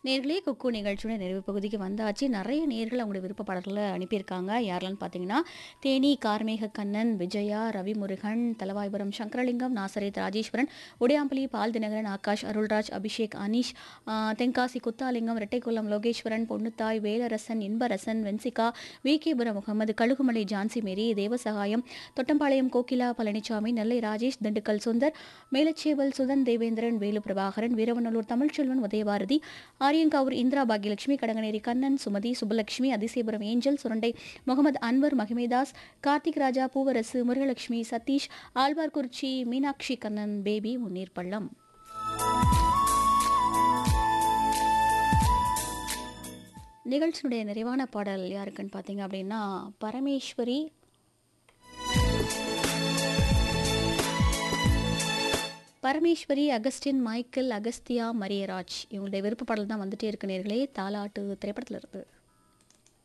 நேர்களே குக்கு நிகழ்ச்சியோட நிறைவு பகுதிக்கு வந்தாச்சு நிறைய நேர்கள் அவங்களுடைய விருப்ப பாடல்களை அனுப்பியிருக்காங்க யாரெல்லாம் பார்த்தீங்கன்னா தேனி கார்மேக கண்ணன் விஜயா ரவிமுருகன் தலவாய்புரம் சங்கரலிங்கம் நாசரேத் ராஜேஸ்வரன் உடையாம்பலி பால் தினகரன் ஆகாஷ் அருள்ராஜ் அபிஷேக் அனீஷ் ஆஹ், Tenkasi Kuttalingam Irattaikulam Lokeswaran Ponnuthai Velarasan Inbarasan Vensika VKPuram Mohammed Kazhugumalai Jansi Mary Devasahayam Thottampalayam Kokila Palanisamy Nellai Rajesh Dindigul Sundar Melaseval Sudhan Devendran Velu Prabhakaran Veeravanallur Tamilselvan Udayabharathi Ariyankavur Indira Bhagyalakshmi Kadanganeri Kannan Sumathi Subalakshmi Athisayapuram Angel Surandai Mohammed Anwar Magimedas Karthik Raja Poovarasu Murugalakshmi Sathish Alwarkurichi Meenakshi Kannan baby Munneer Pallam நிகழ்ச்சியினுடைய நிறைவான பாடல் யாருக்குன்னு பார்த்தீங்க அப்படின்னா பரமேஸ்வரி பரமேஸ்வரி அகஸ்டின் மைக்கேல் அகஸ்தியா மரியராஜ் இவங்களுடைய விருப்ப பாடல் தான் வந்துட்டே இருக்கு நேர்களே தாலாட்டு திரைப்படத்தில் இருந்து